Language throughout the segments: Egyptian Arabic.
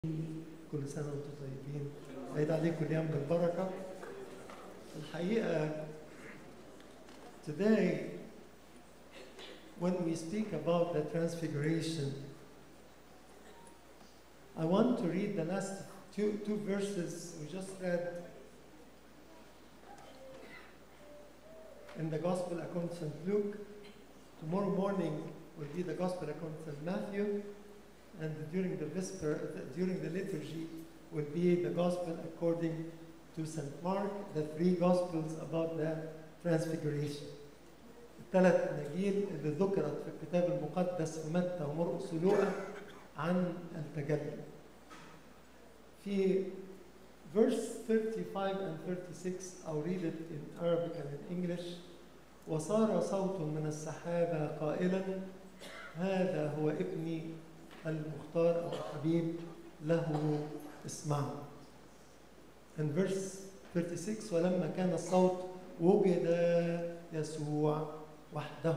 كل سنة وانتم طيبين عيد عليكم الأيام بالبركة الحقيقة today when we speak about the transfiguration I want to read the last two, two verses we just read in the Gospel according to St. Luke. Tomorrow morning will be the Gospel according to St. Matthew, and during the Vesper, during the liturgy, will be the Gospel according to St. Mark, the three Gospels about the Transfiguration. الثلاث أناجيل اللي ذكرت في الكتاب المقدس في متى ومرقس ولوقا عن التجلي. في verse 35 and 36 I'll read it in Arabic and in English وصار صوت من السحابة قائلا هذا هو ابني المختار أو الحبيب له اسمعوا in verse 36 ولما كان الصوت وجد يسوع وحده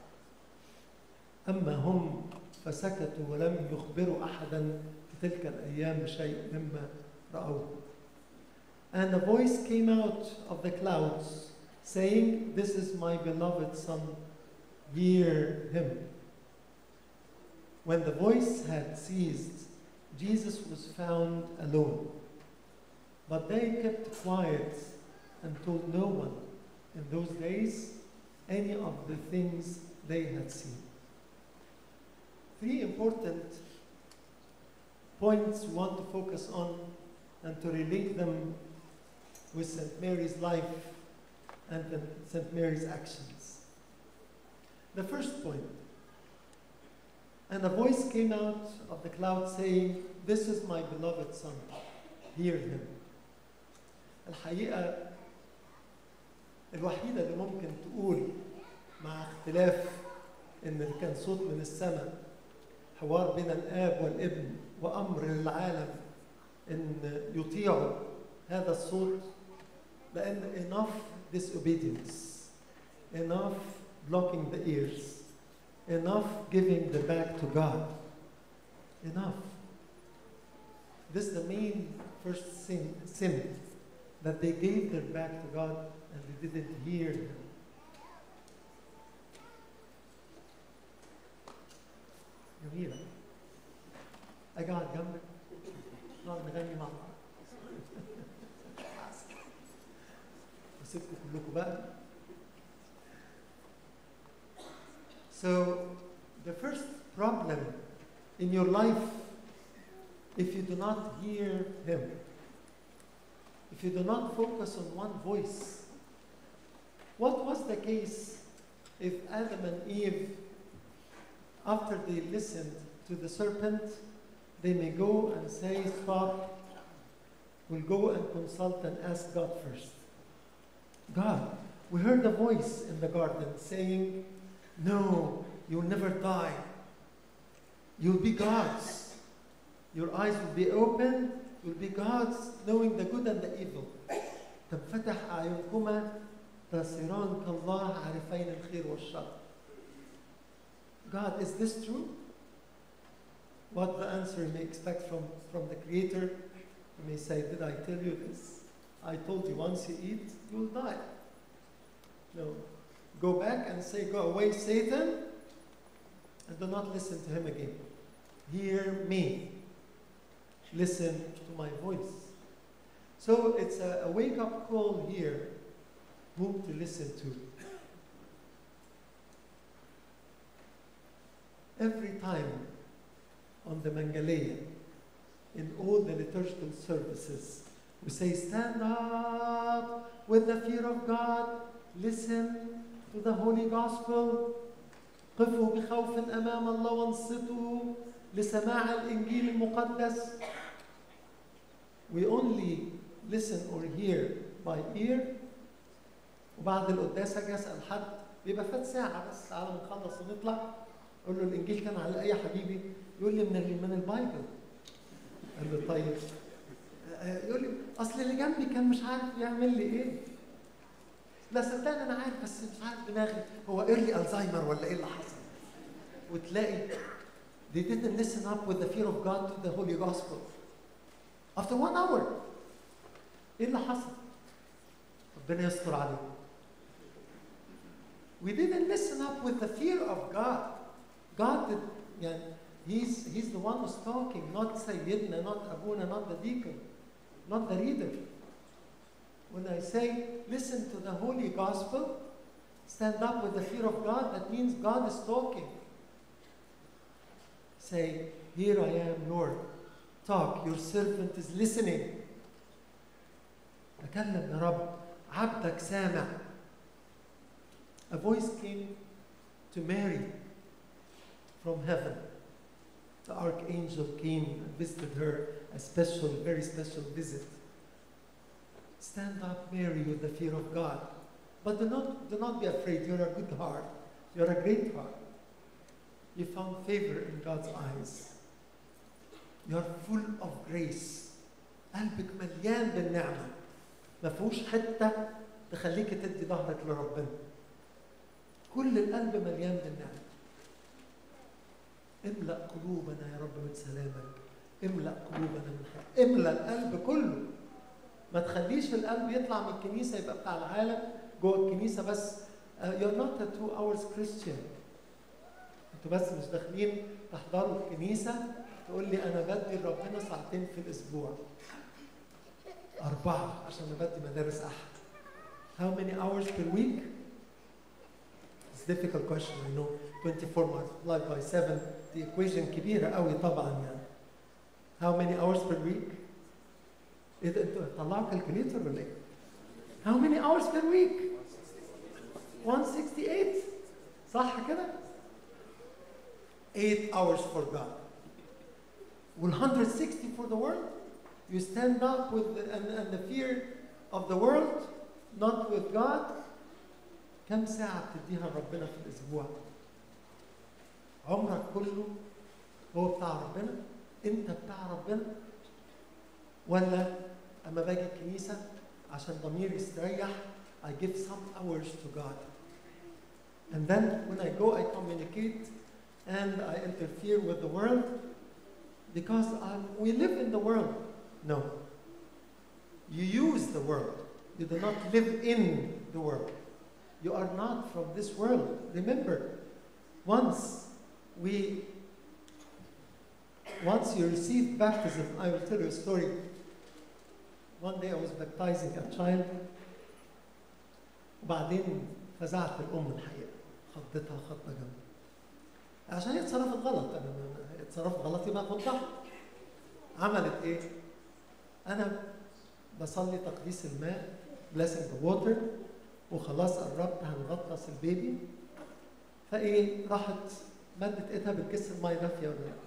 أما هم فسكتوا ولم يخبروا أحدا في تلك الأيام بشيء مما رأوه And a voice came out of the clouds saying, This is my beloved Son, hear him. When the voice had ceased, Jesus was found alone. But they kept quiet and told no one in those days any of the things they had seen. Three important points we want to focus on and to relate them with St. Mary's life and St. Mary's actions. The first point and a voice came out of the cloud saying, This is my beloved Son, hear him. الحقيقة الوحيدة اللي ممكن تقول مع اختلاف إن كان صوت من السماء حوار بين الآب والابن وأمر للعالم إن يطيعوا هذا الصوت لأن enough disobedience, enough blocking the ears, enough giving the back to God, enough. This is the main first sin, sin that they gave their back to God and they didn't hear Him. جميلة أجي أقعد جنبك نقعد نغني مع بعض وسيبكم كلكم بقى So the first problem in your life if you do not hear him if you do not focus on one voice what was the case if Adam and Eve after they listened to the serpent they may go and say stop we'll go and consult and ask God first God, we heard a voice in the garden saying, No, you'll never die. You'll be God's. Your eyes will be open, you'll be God's, knowing the good and the evil. تنفتح أعينكما تصيران كالله عارفين الخير والشر. God, is this true? What the answer you may expect from, from the Creator? You may say, Did I tell you this? I told you once you eat, you'll die. No. Go back and say, Go away, Satan, and do not listen to him again. Hear me. Listen to my voice. So it's a, a wake up call here whom to listen to. Every time on the Mangaleya, in all the liturgical services, we say, stand up with the fear of God, listen to the Holy Gospel, قفوا بخوف أمام الله وانصتوا لسماع الإنجيل المقدس. We only listen or hear by ear وبعد القداس اجي اسال حد بيبقى فات ساعه بس على ما نخلص ونطلع اقول له الانجيل كان على ايه يا حبيبي؟ يقول لي من من البايبل. قال له طيب يقول لي اصل اللي جنبي كان مش عارف يعمل لي ايه لا صدقني انا عارف بس مش عارف دماغي هو ايرلي الزهايمر ولا ايه اللي حصل وتلاقي they didn't listen up with the fear of God to the Holy Gospel after one hour ايه اللي حصل؟ ربنا يستر عليكم we didn't listen up with the fear of God God did, يعني he's, he's the one who's talking not سيدنا not أبونا not the deacon not the reader when I say listen to the holy gospel stand up with the fear of God that means God is talking say here I am Lord talk your servant is listening تكلم يا رب عبدك سامع a voice came to Mary from heaven. The archangel came and visited her, a special, very special visit. Stand up, Mary, with the fear of God. But do not, do not be afraid. You're a good heart. You're a great heart. You found favor in God's eyes. You're full of grace. قلبك مليان بالنعمة. ما فيهوش حتة تخليك تدي ظهرك لربنا. كل القلب مليان بالنعمة املأ قلوبنا يا رب من سلامك املأ قلوبنا من حق املأ القلب كله ما تخليش القلب يطلع من الكنيسة يبقى بتاع العالم جوه الكنيسة بس uh, you're not a two hours Christian انتوا بس مش داخلين تحضروا الكنيسة تقول لي أنا بدي لربنا ساعتين في الأسبوع أربعة عشان أنا بدي مدارس أحد How many hours per week? It's a difficult question, I know. 24 multiplied by 7, the equation كبيرة قوي طبعا يعني. How many hours per week? إيه ده انتوا طلعوا كالكوليتر ولا إيه؟ How many hours per week? 168 صح كده؟ 8 hours for God. Will 160 for the world? You stand up with the, and, and the fear of the world, not with God. كم ساعة بتديها لربنا في الأسبوع؟ عمرك كله هو بتاع ربنا؟ أنت بتاع ربنا؟ ولا أما باجي الكنيسة عشان ضميري يستريح I give some hours to God. And then when I go, I communicate and I interfere with the world because I, we live in the world. No. You use the world. You do not live in the world. You are not from this world. Remember, once we, once you receive baptism, I will tell you a story. One day I was baptizing a child وبعدين فزعت الأم الحقيقة خضتها خضة جامدة عشان هي اتصرفت غلط أنا اتصرفت غلط يبقى خضها عملت إيه؟ أنا بصلي تقديس الماء blessing the water وخلاص قربت هنغطس البيبي فايه راحت مدت ايدها بتكسر ميه دافيه ولا لا؟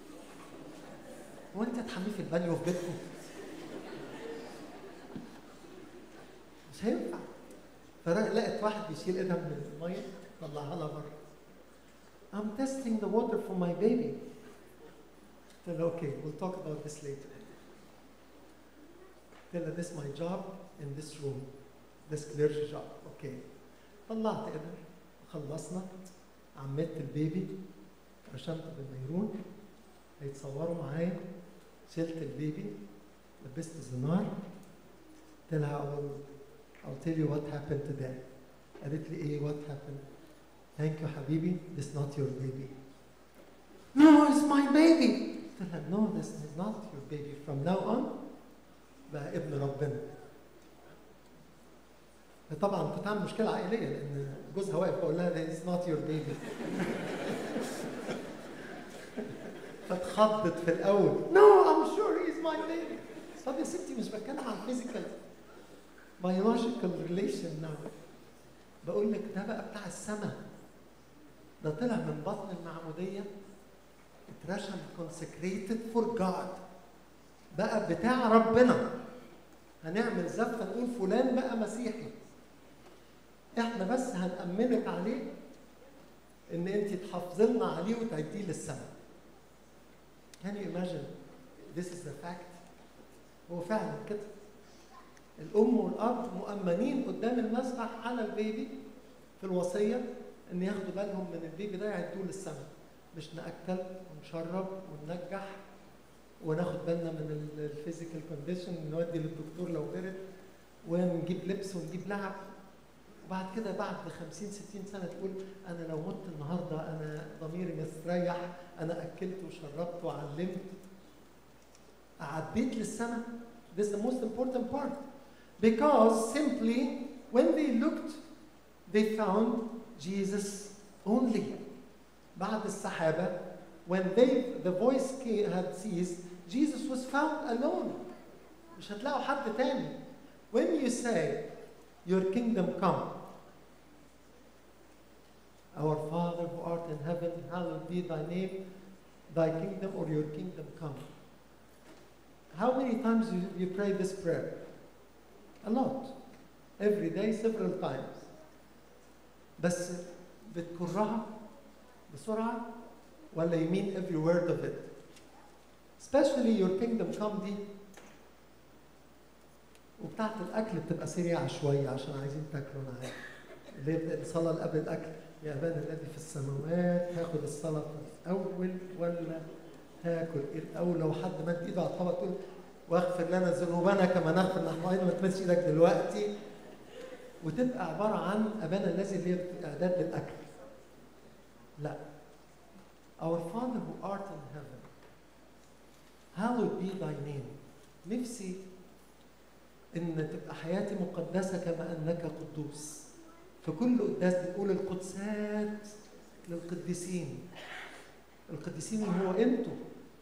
هو انت تحميه في البانيو في بيتكم؟ مش هينفع فلقت واحد بيشيل ايدها من الميه طلعها لها بره I'm testing the water for my baby. قلت لها okay, we'll talk about this later. قلت لها this is my job in this room. this clergy job. Okay. طلعت ايدها خلصنا عمدت البيبي رشمت بالميرون هيتصوروا معايا شلت البيبي لبست الزنار قلت لها I'll, I'll tell you what happened today قالت لي ايه what happened thank you حبيبي this not your baby no it's my baby قلت لها no this is not your baby from now on بقى ابن ربنا طبعا كنت عامل مشكله عائليه لان جوزها واقف بقول لها this is not your baby فاتخضت في الاول no I'm sure he's my baby طب يا ستي مش بتكلم عن physical biological relation now بقول لك ده بقى بتاع السماء ده طلع من بطن المعموديه اترشم consecrated for God بقى بتاع ربنا هنعمل زفه نقول فلان بقى مسيحي احنا بس هنأمنك عليه ان انت تحافظي لنا عليه وتعديه للسماء. Can you imagine? This is the fact. هو فعلا كده. الأم والأب مؤمنين قدام المسبح على البيبي في الوصية إن ياخدوا بالهم من البيبي ده يعدوه للسماء. مش نأكل ونشرب وننجح وناخد بالنا من الفيزيكال كونديشن نودي للدكتور لو برد ونجيب لبس ونجيب لعب وبعد كده بعد 50 60 سنه تقول انا لو مت النهارده انا ضميري مستريح انا اكلت وشربت وعلمت عديت للسماء This is the most important part. Because simply when they looked, they found Jesus only. بعد السحابة, when they, the voice came, had ceased, Jesus was found alone. مش هتلاقوا حد تاني. When you say, Your kingdom come, Our Father who art in heaven, hallowed be thy name, thy kingdom or your kingdom come. How many times you, you pray this prayer? A lot. Every day, several times. بس بتكرها بسرعة ولا you mean every word of it? Especially your kingdom come دي وبتاعت الأكل بتبقى سريعة شوية عشان عايزين تاكلوا أنا عارف. اللي هي الصلاة اللي قبل الأكل يا أبانا الذي في السماوات هاخد الصلاة في الأول ولا هاكل الأول لو حد مد إيده على الطبق تقول واغفر لنا ذنوبنا كما نغفر نحن أيضا ما تمدش إيدك دلوقتي وتبقى عبارة عن أبانا الذي اللي هي إعداد للأكل لا Our Father who art in heaven hallowed be thy name نفسي إن تبقى حياتي مقدسة كما أنك قدوس في كل قداس بنقول القدسات للقديسين القديسين هو انتوا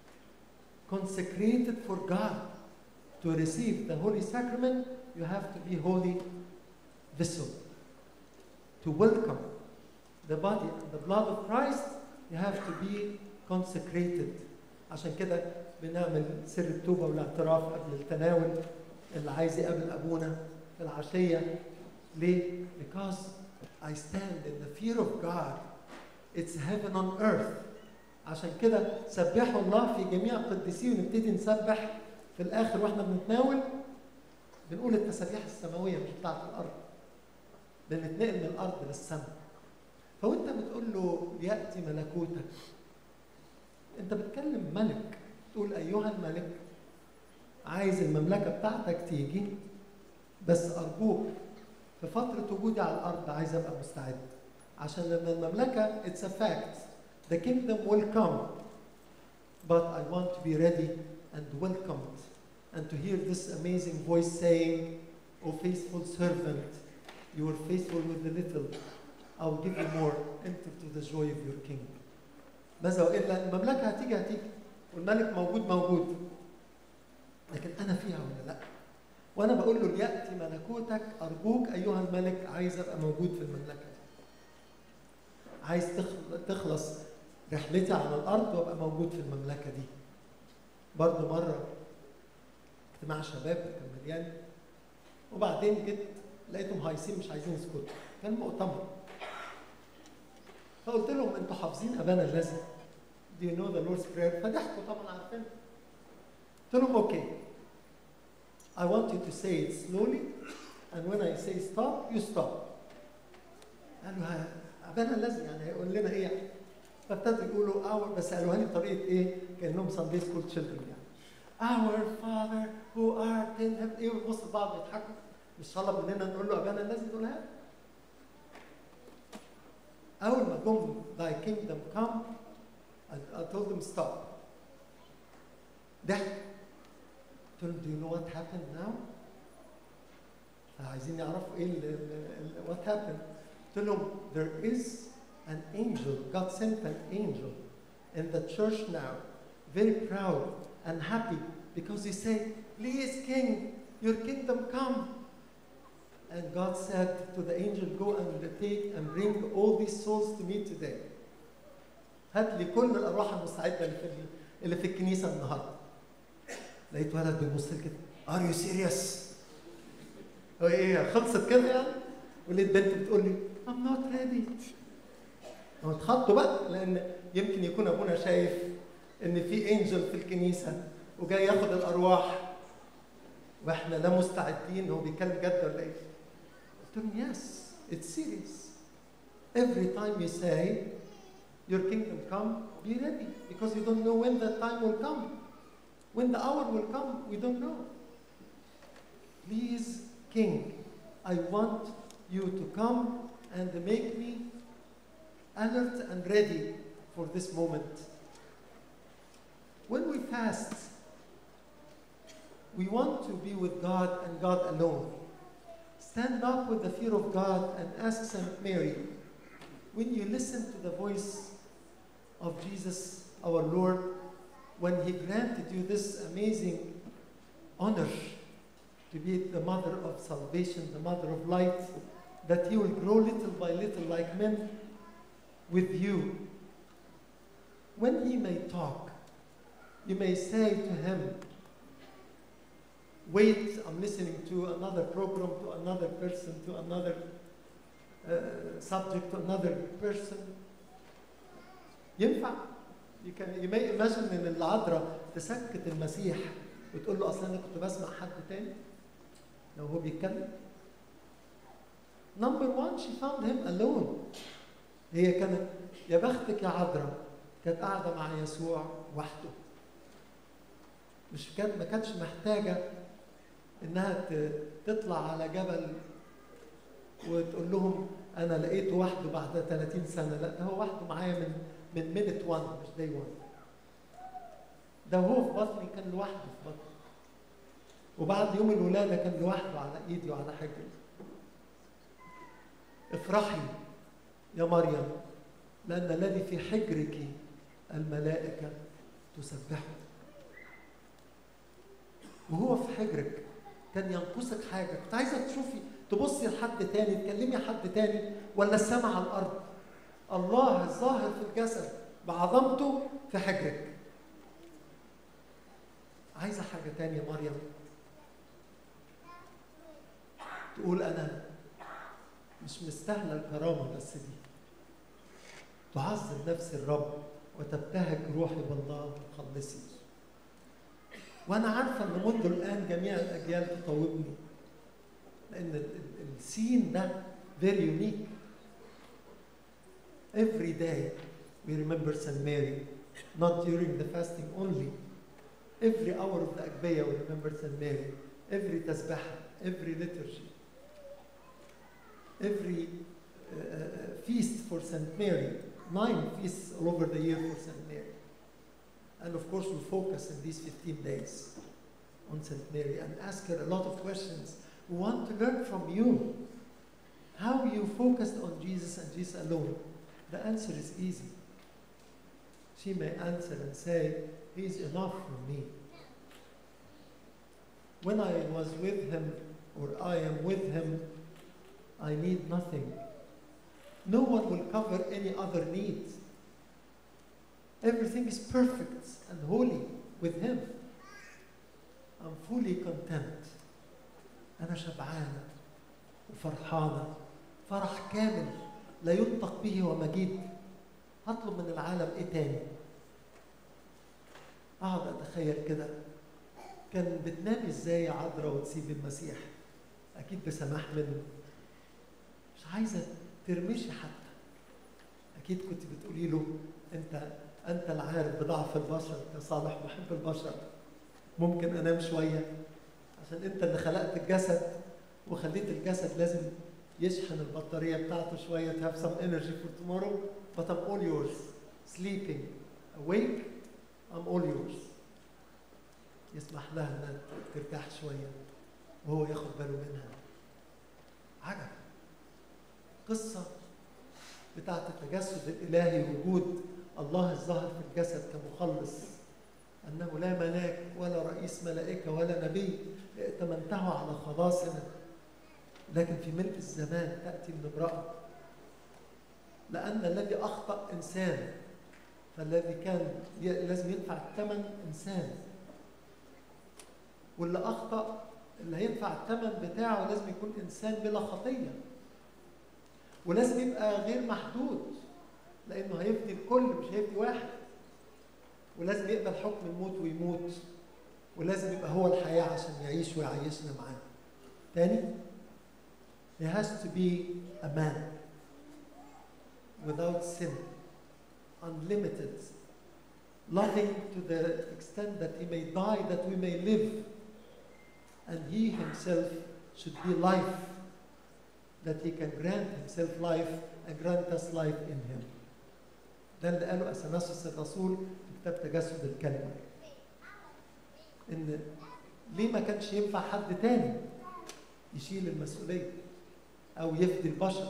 consecrated for God to receive the holy sacrament you have to be holy vessel to welcome the body and the blood of Christ you have to be consecrated عشان كده بنعمل سر التوبة والاعتراف قبل التناول اللي عايز يقابل أبونا في العشية ليه؟ Because I stand in the fear of God. It's heaven on earth. عشان كده سبحوا الله في جميع قدسيه ونبتدي نسبح في الآخر واحنا بنتناول بنقول التسابيح السماوية مش بتاعت الأرض. بنتنقل من الأرض للسماء. فوانت بتقول له ليأتي ملكوتك انت بتكلم ملك تقول أيها الملك عايز المملكة بتاعتك تيجي بس أرجوك في فترة وجودي على الأرض عايز أبقى مستعد عشان لما المملكة it's a fact the kingdom will come but I want to be ready and welcomed and to hear this amazing voice saying O faithful servant you were faithful with the little I will give you more enter to the joy of your king ماذا وإلا المملكة هتيجي هتيجي والملك موجود موجود لكن أنا فيها ولا لأ وانا بقول له لياتي ملكوتك ارجوك ايها الملك عايز ابقى موجود في المملكه دي عايز تخلص رحلتي على الارض وابقى موجود في المملكه دي برضه مره اجتماع شباب كان مليان وبعدين جيت لقيتهم هايصين مش عايزين يسكتوا كان مؤتمر فقلت لهم انتوا حافظين ابانا الذي Do you know the Lord's Prayer؟ فضحكوا طبعا عارفين قلت لهم اوكي I want you to say it slowly, and when I say stop, you stop. قالوا أبانا الذي يعني هيقول لنا إيه يعني؟ فابتدوا يقولوا our بس قالوها لي بطريقة إيه؟ كأنهم Sunday school children يعني. Our Father who art in heaven إيه ونبص لبعض يضحكوا مش طلب مننا نقول له أبانا الذي نقولها أول ما جم thy kingdom come I, I told them stop. ضحك قلت لهم do you know what happened now؟ فعايزين يعرفوا ايه ال ال what happened؟ قلت لهم there is an angel God sent an angel in the church now very proud and happy because he said please king your kingdom come and God said to the angel go and take and bring all these souls to me today هات لي كل الارواح المستعده اللي في اللي في الكنيسه النهارده لقيت ولد بيبص لي كده ار يو سيريس هو ايه خلصت كده يعني ولقيت بنت بتقول لي ام نوت ريدي هو اتخضوا بقى لان يمكن يكون ابونا شايف ان في انجل في الكنيسه وجاي ياخد الارواح واحنا لا مستعدين هو بيتكلم جد ولا ايه؟ قلت لهم يس اتس سيريس every time you say your kingdom come be ready because you don't know when that time will come When the hour will come, we don't know. Please, King, I want you to come and make me alert and ready for this moment. When we fast, we want to be with God and God alone. Stand up with the fear of God and ask St. Mary, when you listen to the voice of Jesus, our Lord, when He granted you this amazing honor to be the mother of salvation, the mother of light, that He will grow little by little like men with you. When He may talk, you may say to Him, Wait, I'm listening to another program, to another person, to another uh, subject, to another person. ينفع you, can, you may imagine ان العذراء تسكت المسيح وتقول له اصل انا كنت بسمع حد تاني لو هو بيتكلم Number one, she found him alone. هي كانت يا بختك يا عذراء كانت قاعدة مع يسوع وحده. مش كانت ما كانتش محتاجة إنها تطلع على جبل وتقول لهم أنا لقيته وحده بعد 30 سنة، لا ده هو وحده معايا من من مينت 1 مش داي 1. ده وهو في بطني كان لوحده في بطني. وبعد يوم الولادة كان لوحده على إيدي وعلى حجري. افرحي يا مريم لأن الذي في حجرك الملائكة تسبحه وهو في حجرك كان ينقصك حاجة كنت عايزة تشوفي تبصي لحد تاني تكلمي حد تاني ولا السماء على الأرض الله الظاهر في الجسد بعظمته في حجرك عايزة حاجة تانية مريم تقول أنا مش مستاهله الكرامه بس دي تعظم نفس الرب وتبتهج روحي بالله مخلصي وانا عارفه ان منذ الان جميع الاجيال تطوبني لان السين ده very unique every day we remember St. Mary not during the fasting only every hour of the Agbeya we remember St. Mary every tasbih every liturgy every uh, feast for St. Mary, nine feasts all over the year for St. Mary. And of course, we focus in these 15 days on St. Mary and ask her a lot of questions. We want to learn from you how you focused on Jesus and Jesus alone. The answer is easy. She may answer and say, He is enough for me. When I was with Him, or I am with Him, I need nothing. No one will cover any other needs. Everything is perfect and holy with Him. I'm fully content. أنا شبعانة وفرحانة فرح كامل لا ينطق به ومجيد هطلب من العالم إيه تاني؟ أقعد أتخيل كده كان بتنامي إزاي يا عذراء وتسيبي المسيح؟ أكيد بسماح منه مش عايزه ترمشي حتى اكيد كنت بتقولي له انت انت العارف بضعف البشر يا صالح محب البشر ممكن انام شويه عشان انت اللي خلقت الجسد وخليت الجسد لازم يشحن البطاريه بتاعته شويه to have some energy for tomorrow but I'm all yours sleeping awake I'm all yours يسمح لها انها ترتاح شويه وهو ياخد باله منها عجب قصة بتاعت التجسد الإلهي وجود الله الظاهر في الجسد كمخلص أنه لا ملاك ولا رئيس ملائكة ولا نبي ائتمنته على خلاصنا لكن في ملء الزمان تأتي من امرأة لأن الذي أخطأ إنسان فالذي كان لازم يدفع الثمن إنسان واللي أخطأ اللي هيدفع الثمن بتاعه لازم يكون إنسان بلا خطية ولازم يبقى غير محدود لانه هيفدي الكل مش هيفدي واحد ولازم يقبل حكم الموت ويموت ولازم يبقى هو الحياة عشان يعيش ويعيشنا معاه تاني He has to be a man without sin unlimited loving to the extent that he may die that we may live. And he himself should be life, that he can grant himself life and grant us life in him. ده اللي قاله اثناسوس الرسول في كتاب تجسد الكلمه. ان ليه ما كانش ينفع حد تاني يشيل المسؤوليه او يفدي البشر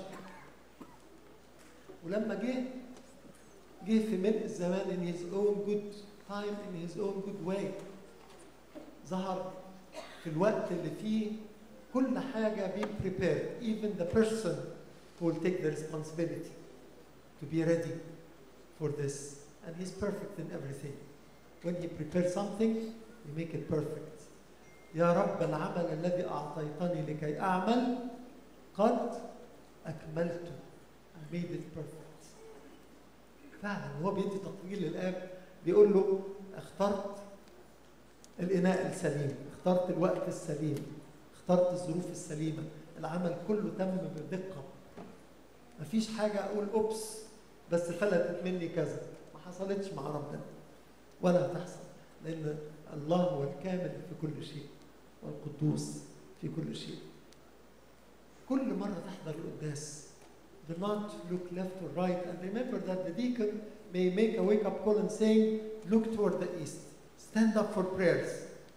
ولما جه جه في ملء الزمان in his own good time in his own good way ظهر في الوقت اللي فيه كل حاجة being prepared even the person who will take the responsibility to be ready for this and he's perfect in everything when he prepares something he make it perfect يا رب العمل الذي أعطيتني لكي أعمل قد أكملته I made it perfect فعلا هو بيدي تطويل للآب بيقول له اخترت الإناء السليم اخترت الوقت السليم اخترت الظروف السليمة العمل كله تم بدقة مفيش حاجة أقول أوبس بس فلتت مني كذا ما حصلتش مع ربنا ولا هتحصل لأن الله هو الكامل في كل شيء والقدوس في كل شيء كل مرة تحضر القداس do not look left or right and remember that the deacon may make a wake up call and saying look toward the east stand up for prayers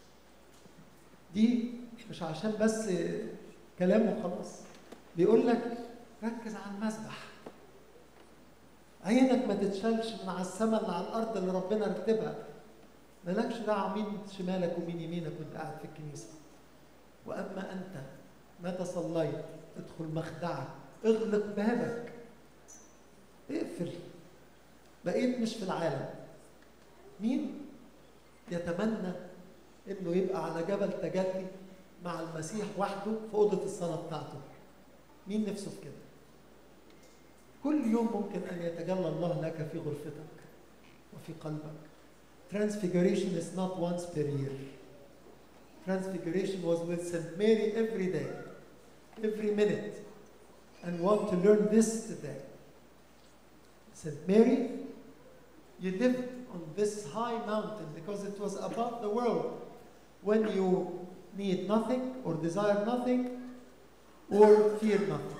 دي مش عشان بس كلام وخلاص بيقول لك ركز على المسبح عينك ما تتشالش من على السماء اللي على الارض اللي ربنا رتبها مالكش دعوه مين شمالك ومين يمينك وانت قاعد في الكنيسه واما انت متى صليت ادخل مخدعك اغلق بابك اقفل بقيت مش في العالم مين يتمنى انه يبقى على جبل تجلي مع المسيح وحده في اوضه الصلاه بتاعته مين نفسه في كده كل يوم ممكن ان يتجلى الله لك في غرفتك وفي قلبك transfiguration is not once per year transfiguration was with St. Mary every day every minute and want to learn this today St. Mary you lived on this high mountain because it was above the world when you need nothing or desire nothing or fear nothing.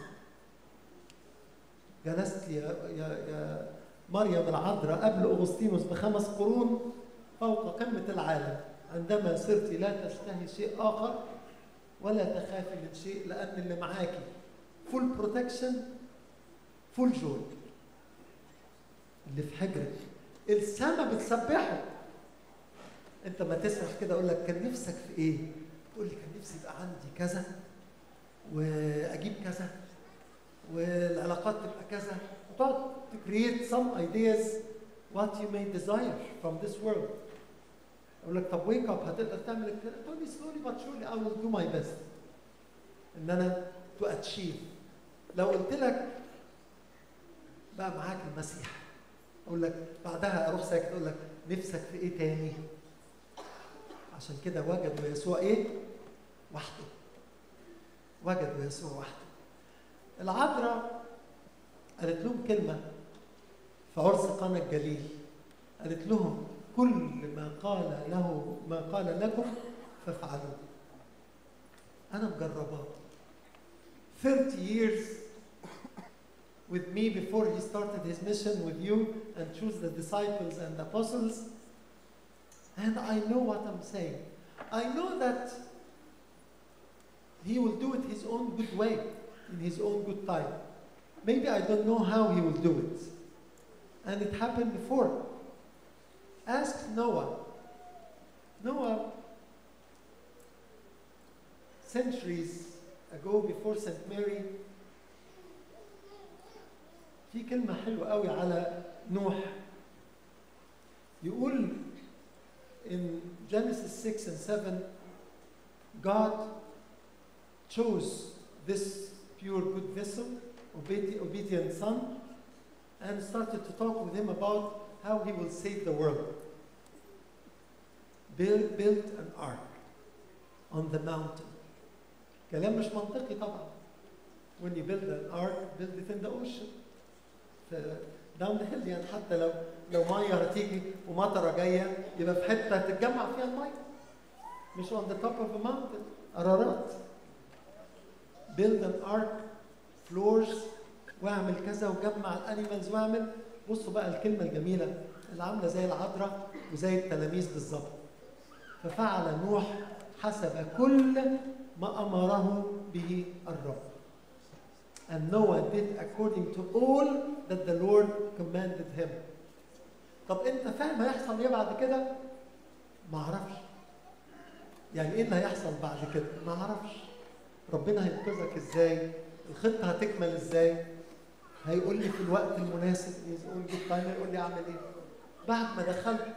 جلست يا يا يا مريم العذراء قبل اغسطينوس بخمس قرون فوق قمه العالم عندما صرت لا تشتهي شيء اخر ولا تخافي من شيء لان اللي معاكي فول بروتكشن فول جوي اللي في حجرك السما بتسبحه انت ما تسرح كده اقول لك كان نفسك في ايه تقول لي كان نفسي يبقى عندي كذا واجيب كذا والعلاقات تبقى كذا وتقعد to create some ideas what you may desire from this world اقول لك طب wake up هتقدر تعمل كده تقول لي slowly but surely I will do my best ان انا to achieve لو قلت لك بقى معاك المسيح اقول لك بعدها اروح ساكت اقول لك نفسك في ايه تاني عشان كده وجدوا يسوع ايه وحده وجدوا يسوع وحده العذراء قالت لهم كلمة في عرس قانا الجليل قالت لهم كل ما قال له ما قال لكم فافعلوه أنا مجرباه 30 years with me before he started his mission with you and choose the disciples and the apostles and I know what I'm saying. I know that he will do it his own good way, in his own good time. Maybe I don't know how he will do it. And it happened before. Ask Noah. Noah, centuries ago before St. Mary, في كلمة حلوة قوي على نوح يقول in Genesis 6 and 7, God chose this pure good vessel, obedient, obedient son, and started to talk with him about how he will save the world. Build, built an ark on the mountain. كلام مش منطقي طبعا. When you build an ark, build it in the ocean. داون ذا هيل يعني حتى لو لو ميه هتيجي ومطره جايه يبقى في حته تتجمع فيها الميه مش on the top of a mountain قرارات build an ark floors واعمل كذا وجمع الانيمالز واعمل بصوا بقى الكلمه الجميله اللي عامله زي العذراء وزي التلاميذ بالظبط ففعل نوح حسب كل ما امره به الرب and Noah did according to all that the Lord commanded him طب انت فاهم هيحصل ايه بعد كده ما اعرفش يعني ايه اللي هيحصل بعد كده ما اعرفش ربنا هينقذك ازاي الخطه هتكمل ازاي هيقول لي في الوقت المناسب يقول لي طيب يقول لي اعمل ايه بعد ما دخلت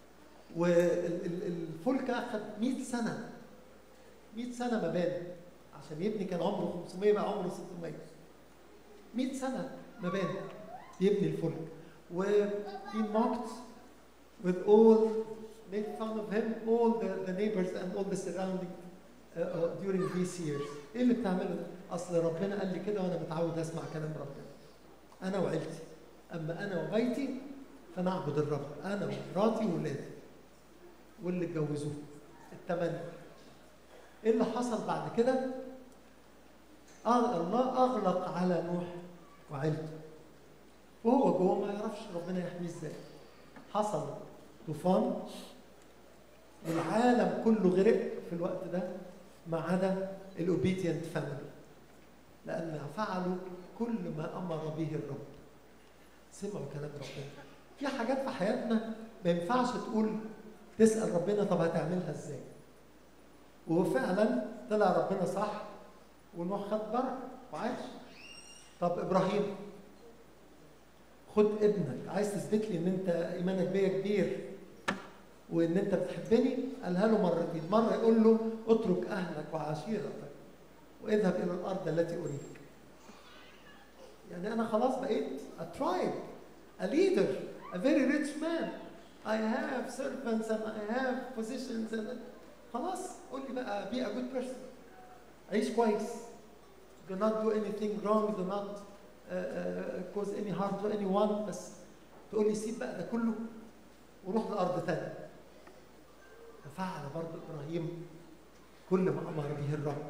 والفلك اخذ 100 سنه 100 سنه مباني عشان يبني كان عمره 500 بقى عمره 600 100 سنه مباني يبني الفلك و he mocked with all made fun of him all the, the neighbors and all the surrounding uh, uh, during these years ايه اللي بتعمله ده؟ اصل ربنا قال لي كده وانا متعود اسمع كلام ربنا انا وعيلتي اما انا وبيتي فنعبد الرب انا ومراتي وولادي واللي اتجوزوه الثمانيه ايه اللي حصل بعد كده؟ آه الله اغلق على نوح وعيلته وهو جوه ما يعرفش ربنا يحميه ازاي حصل طوفان والعالم كله غرق في الوقت ده ما عدا الاوبيدينت فاميلي لان فعلوا كل ما امر به الرب سمعوا كلام ربنا في حاجات في حياتنا ما ينفعش تقول تسال ربنا طب هتعملها ازاي وفعلا طلع ربنا صح ونوح خد بركه وعاش طب ابراهيم خد ابنك عايز تثبت لي ان انت ايمانك بيا كبير وان انت بتحبني قالها له مرتين مره يقول له اترك اهلك وعشيرتك واذهب الى الارض التي اريك يعني انا خلاص بقيت a tribe a leader a very rich man I have servants and I have positions and خلاص قول لي بقى be a good person عيش كويس do not do anything wrong do not uh, uh, cause any harm to anyone بس تقول لي سيب بقى ده كله وروح لارض ثانيه ففعل برضه ابراهيم كل ما امر به الرب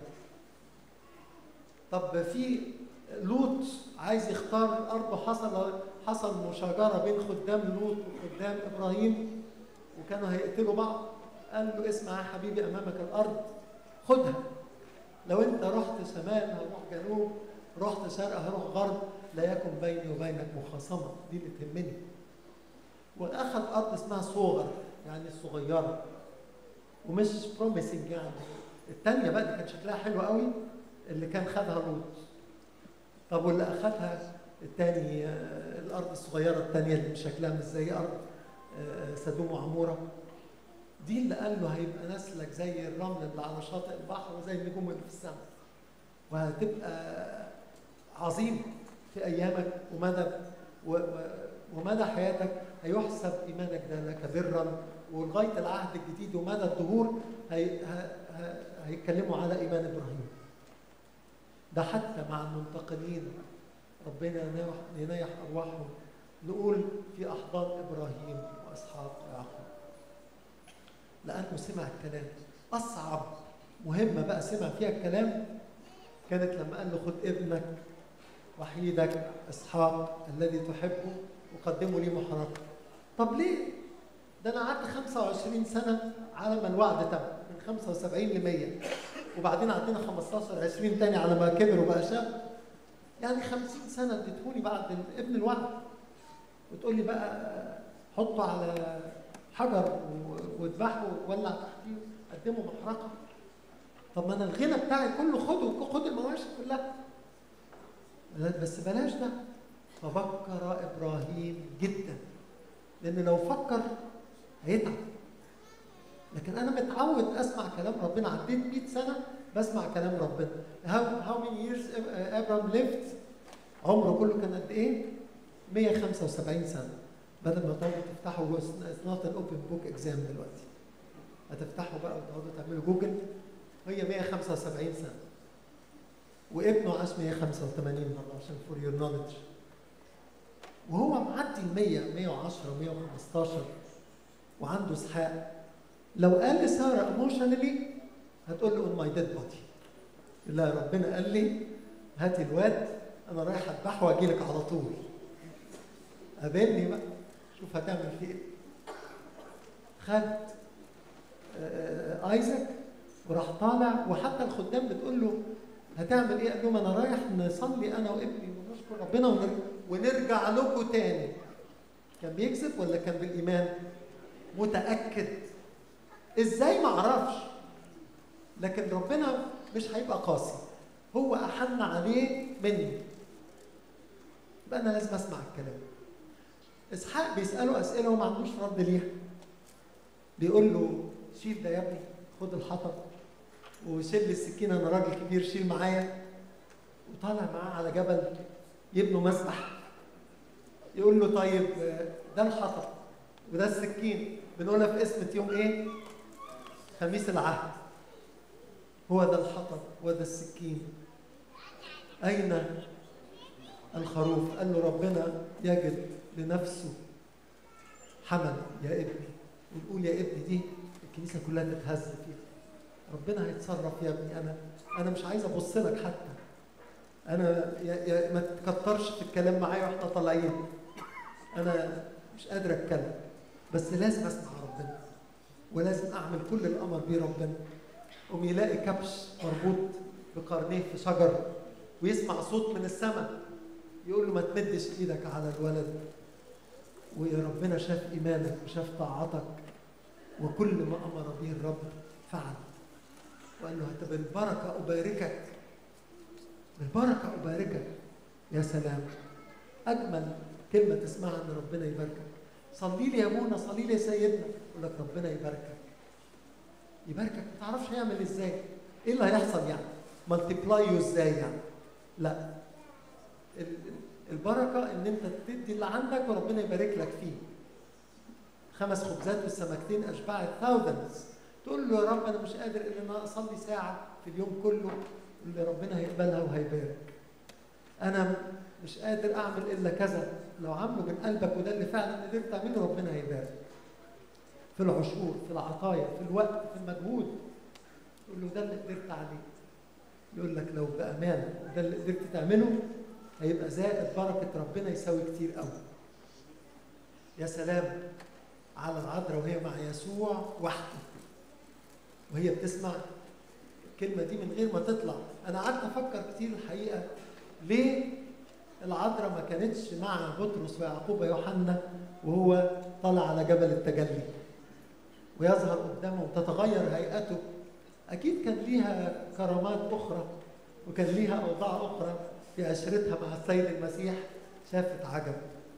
طب في لوط عايز يختار الارض وحصل حصل مشاجره بين خدام لوط وخدام ابراهيم وكانوا هيقتلوا بعض قال له اسمع يا حبيبي امامك الارض خدها لو انت رحت شمال هروح جنوب رحت شرق هروح غرب لا يكن بيني وبينك مخاصمه دي اللي تهمني واخذ ارض اسمها صغر يعني الصغيره ومش بروميسنج يعني الثانيه بقى دي كان شكلها حلو قوي اللي كان خدها لوط طب واللي اخذها الثاني الارض الصغيره الثانيه اللي شكلها مش زي ارض سدوم وعموره دي اللي قال له هيبقى نسلك زي الرمل اللي على شاطئ البحر وزي النجوم اللي في السماء وهتبقى عظيم في ايامك ومدى ومدى حياتك هيحسب ايمانك ده لك برا ولغايه العهد الجديد ومدى الدهور هي هيتكلموا على ايمان ابراهيم ده حتى مع المنتقلين ربنا ينيح ارواحهم نقول في احضان ابراهيم واسحاق ويعقوب لانه سمع الكلام اصعب مهمه بقى سمع فيها الكلام كانت لما قال له خد ابنك وحيدك اسحاق الذي تحبه وقدمه لي محرقه طب ليه ده انا قعدت 25 سنه على ما الوعد تم من 75 ل 100 وبعدين عندنا 15 20 تاني على ما كبر وبقى شاب يعني 50 سنه اديتهوني بعد ابن الوعد وتقول لي بقى حطه على حجر واذبحه وولع تحتيه قدمه محرقه طب ما انا الغنى بتاعي كله خده خد المواشي كلها بس بلاش ده ففكر ابراهيم جدا لان لو فكر هيتعب لكن انا متعود اسمع كلام ربنا عديت 100 سنه بسمع كلام ربنا how, how many years Abraham lived عمره كله كان قد ايه 175 سنه بدل ما تقعدوا تفتحوا it's not an open book exam دلوقتي هتفتحوا بقى وتقعدوا تعملوا جوجل هي 175 سنه وابنه عاش 185 مره عشان فور يور نولج وهو معدي ال 100 110 115 وعنده اسحاق لو قال لساره ايموشنالي هتقول له اون ماي ديد بودي لا ربنا قال لي هاتي الواد انا رايح اذبحه واجي لك على طول قابلني بقى شوف هتعمل فيه ايه خد ايزاك وراح طالع وحتى الخدام بتقول له هتعمل ايه؟ قال لهم انا رايح نصلي انا وابني ونشكر ربنا ونرجع, ونرجع لكم تاني. كان بيكذب ولا كان بالايمان؟ متاكد. ازاي ما اعرفش. لكن ربنا مش هيبقى قاسي. هو احن عليه مني. يبقى انا لازم اسمع الكلام. اسحاق بيساله اسئله وما عندوش رد ليها. بيقول له شيل ده يا ابني خد الحطب وشيل لي السكينه انا راجل كبير شيل معايا وطالع معاه على جبل يبنوا مسبح يقول له طيب ده الحطب وده السكين بنقولها في اسمة يوم ايه؟ خميس العهد هو ده الحطب وده السكين أين الخروف؟ قال له ربنا يجد لنفسه حمل يا ابني ونقول يا ابني دي الكنيسه كلها تتهز فيها ربنا هيتصرف يا ابني انا انا مش عايز ابص لك حتى انا يا يا ما تكترش في الكلام معايا واحنا طالعين انا مش قادر اتكلم بس لازم اسمع ربنا ولازم اعمل كل الامر بيه ربنا قوم يلاقي كبش مربوط بقرنيه في شجر ويسمع صوت من السماء يقول له ما تمدش ايدك على الولد وربنا شاف ايمانك وشاف طاعتك وكل ما امر به الرب فعل وقال له هتبقى بالبركه اباركك بالبركه اباركك يا سلام اجمل كلمه تسمعها ان ربنا يباركك صلي لي يا ابونا صلي لي يا سيدنا يقول لك ربنا يباركك يباركك ما تعرفش هيعمل ازاي ايه اللي هيحصل يعني مالتيبلايو ازاي يعني لا البركه ان انت تدي اللي عندك وربنا يبارك لك فيه خمس خبزات والسمكتين اشبعت ثاوزندز تقول له يا رب انا مش قادر ان انا اصلي ساعه في اليوم كله اللي ربنا هيقبلها وهيبارك انا مش قادر اعمل الا كذا لو عامله من قلبك وده اللي فعلا قدرت تعمله ربنا هيبارك في العشور في العطايا في الوقت في المجهود تقول له ده اللي قدرت عليه يقول لك لو بامانه ده اللي قدرت تعمله هيبقى زائد بركه ربنا يساوي كتير قوي يا سلام على العذراء وهي مع يسوع وحده وهي بتسمع الكلمة دي من غير ما تطلع أنا قعدت أفكر كتير الحقيقة ليه العذراء ما كانتش مع بطرس ويعقوب ويوحنا وهو طالع على جبل التجلي ويظهر قدامه وتتغير هيئته أكيد كان ليها كرامات أخرى وكان ليها أوضاع أخرى في عشرتها مع السيد المسيح شافت عجب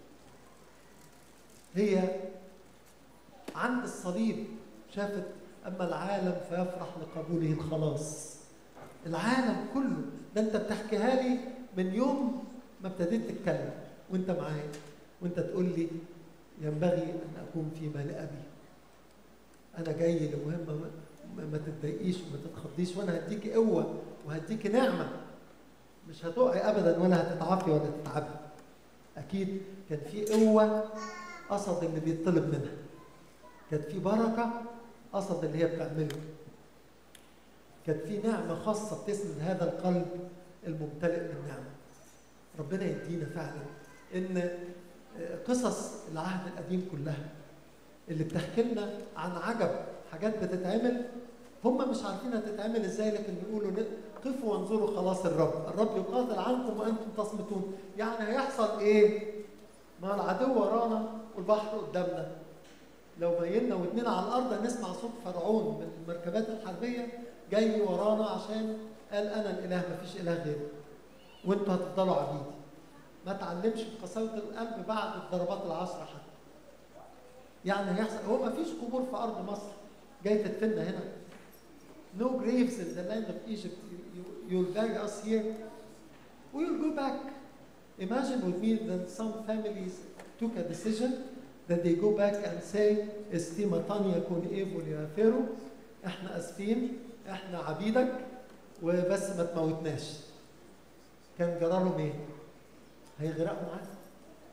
هي عند الصليب شافت أما العالم فيفرح لقبوله الخلاص العالم كله ده أنت بتحكيها لي من يوم ما ابتديت تتكلم وأنت معايا وأنت تقول لي ينبغي أن أكون فيما لأبي أنا جاي لمهمة ما, ما تتضايقيش وما تتخضيش وأنا هديكي قوة وهديكي نعمة مش هتقعي أبدا ولا هتتعافي ولا تتعبي أكيد كان في قوة قصد اللي بيطلب منها كانت في بركة قصد اللي هي بتعمله كانت في نعمة خاصة بتسند هذا القلب الممتلئ بالنعمة ربنا يدينا فعلا ان قصص العهد القديم كلها اللي بتحكي لنا عن عجب حاجات بتتعمل هم مش عارفين هتتعمل ازاي لكن بيقولوا قفوا وانظروا خلاص الرب الرب يقاتل عنكم وانتم تصمتون يعني هيحصل ايه ما العدو ورانا والبحر قدامنا لو بينا ودننا على الارض هنسمع صوت فرعون من المركبات الحربيه جاي ورانا عشان قال انا الاله ما فيش اله غيري وانتوا هتفضلوا عبيدي ما تعلمش بقساوه القلب بعد الضربات العشره حتى يعني هيحصل هو ما فيش قبور في ارض مصر جاي تدفننا هنا no graves in the land of Egypt you, you'll bury us here we'll go back imagine with me that some families took a decision that they go back and say استيمتان يكون ايفول يا فيرو احنا اسفين احنا عبيدك وبس ما تموتناش كان جرى لهم ايه؟ هيغرقوا معانا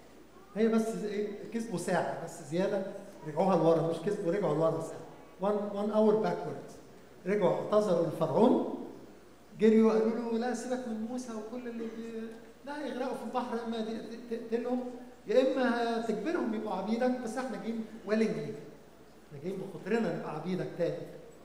هي بس ايه كسبوا ساعه بس زياده رجعوها لورا مش كسبوا رجعوا لورا ساعه 1 1 اور باكورد رجعوا اعتذروا للفرعون جريوا قالوا له لا سيبك من موسى وكل اللي بي... لا يغرقوا في البحر يا اما تقتلهم يا اما تجبرهم يبقوا عبيدك بس احنا جايين ويلنجلي احنا جايين بخاطرنا نبقى عبيدك تاني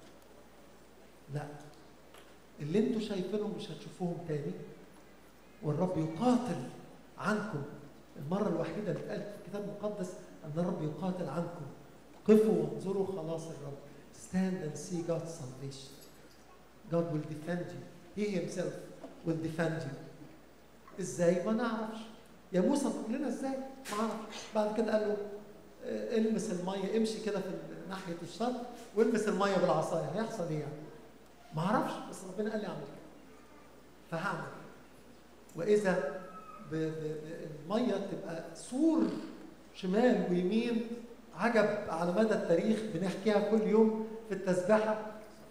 لا اللي انتوا شايفينهم مش هتشوفوهم تاني والرب يقاتل عنكم المرة الوحيدة اللي اتقالت في الكتاب المقدس أن الرب يقاتل عنكم قفوا وانظروا خلاص الرب stand and see God's salvation God will defend you He himself will defend you ازاي ما نعرفش يا موسى تقول لنا ازاي ما اعرفش بعد كده قال له اه المس الميه امشي كده في ناحيه الشط والمس الميه بالعصايه هيحصل ايه يعني ما اعرفش بس ربنا قال لي اعمل كده فهعمل واذا ب ب الميه تبقى سور شمال ويمين عجب على مدى التاريخ بنحكيها كل يوم في التسبحه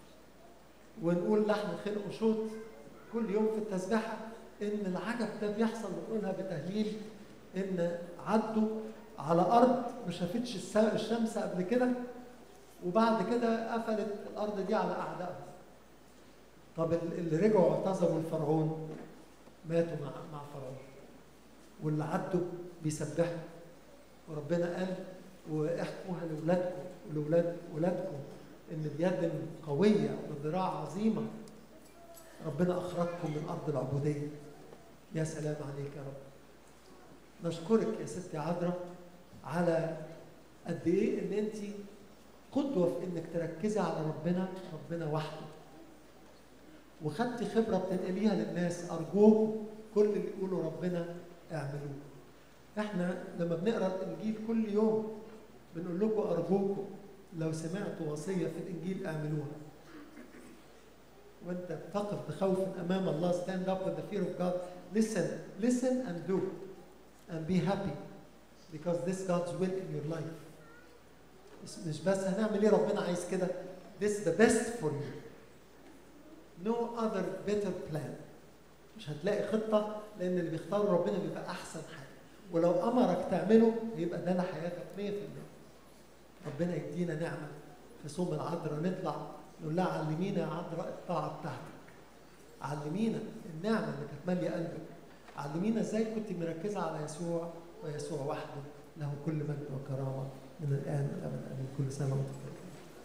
ونقول لحن خلق وشوط كل يوم في التسبحه ان العجب ده بيحصل بنقولها بتهليل ان عدوا على ارض ما شافتش الشمس قبل كده وبعد كده قفلت الارض دي على اعدائهم طب اللي رجعوا اعتذروا الفرعون ماتوا مع مع فرعون واللي عدوا بيسبحوا وربنا قال واحكوها لاولادكم ولاولاد ولادكم ان بيد قويه وذراع عظيمه ربنا اخرجكم من ارض العبوديه يا سلام عليك يا رب نشكرك يا ستي عذراء على قد ايه ان انت قدوه في انك تركزي على ربنا ربنا وحده وخدتي خبره بتنقليها للناس ارجوك كل اللي يقولوا ربنا اعملوه احنا لما بنقرا الانجيل كل يوم بنقول لكم ارجوكم لو سمعتوا وصيه في الانجيل اعملوها وانت بتقف بخوف امام الله stand up with the fear of God listen listen and do and be happy because this God's will in your life مش بس هنعمل ايه ربنا عايز كده this is the best for you no other better plan مش هتلاقي خطة لأن اللي بيختار ربنا بيبقى أحسن حاجة ولو أمرك تعمله يبقى ده لحياتك 100% ربنا يدينا نعمة في صوم العذراء نطلع نقول لها علمينا يا عذراء الطاعة بتاعتك علمينا النعمة اللي كانت مالية قلبك علمينا ازاي كنت مركزة على يسوع ويسوع وحده له كل مجد وكرامة من الآن والأبد آمين كل سنة وأنتم